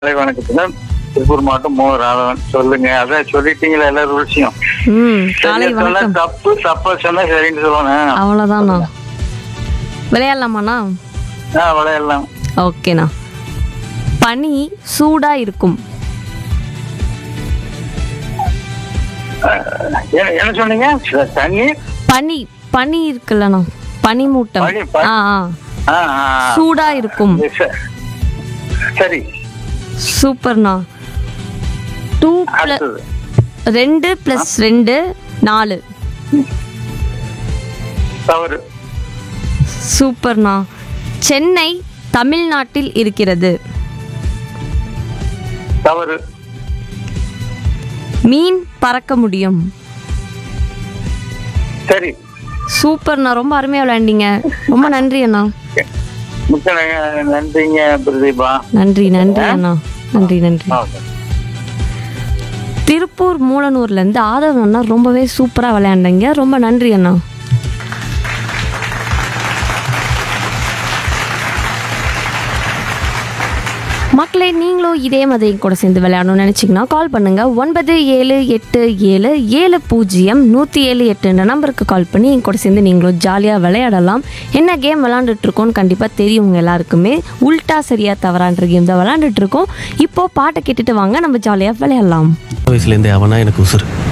காலை வணக்கத்துல திருப்பூர் மாவட்டம் மோ ராதவன் சொல்லுங்க அதான் சொல்லிட்டீங்களா எல்லா ரூல்ஸையும் ம் காலை சரியா சொன்னா வணக்கம் தப்பு தப்பா சொன்னா சரின்னு சொல்லுவானே அவ்வளோதாண்ணா விளையாடலாமாண்ணா ஆ விளையாடலாம் ஓகேண்ணா பனி சூடா இருக்கும் என்ன- என்ன சொன்னீங்க ச- தண்ணி பனி பனி இருக்குல்லண்ணா பனிமூட்டம் பனி, பனி. ஆ ஆ ஆ, ஆ. சூடா இருக்கும் ச- சரி சூப்பர்ண்ணா டூ ப்ளஸ் அடுத்தது ரெண்டு ப்ளஸ் ரெண்டு நாலு தவறு சூப்பர்ண்ணா சென்னை தமிழ்நாட்டில் இருக்கிறது தவறு மீன் பறக்க முடியும் சரி சூப்பர்ண்ணா ரொம்ப அருமையாக விளையாண்டீங்க ரொம்ப நன்றி அண்ணா மிக்க ந- நன்றிங்க பிரதீபா நன்றி நன்றி அண்ணா நன்றி நன்றி ஆ. திருப்பூர் மூலனூர்லேருந்து ஆதவன் அண்ணா ரொம்பவே சூப்பராக விளையாண்டீங்க ரொம்ப நன்றி அண்ணா மக்களே நீங்களும் இதே மாதிரி என் கூட சேர்ந்து விளையாடணும்னு நினச்சிங்கன்னா கால் பண்ணுங்க ஒன்பது ஏழு எட்டு ஏழு ஏழு பூஜ்ஜியம் நூற்றி ஏழு எட்டுன்ற நம்பருக்கு கால் பண்ணி என் கூட சேர்ந்து நீங்களும் ஜாலியாக விளையாடலாம் என்ன கேம் விளாண்டுட்டு இருக்கோம்னு கண்டிப்பாக தெரியும் உங்க எல்லாருக்குமே உல்டா சரியா தவறான்ற கேம் தான் விளாண்டுட்டு இருக்கோம் இப்போ பாட்டை கேட்டுட்டு வாங்க நம்ம ஜாலியாக விளையாடலாம் வயசுலேருந்தே அவனா எனக்கு உசுறு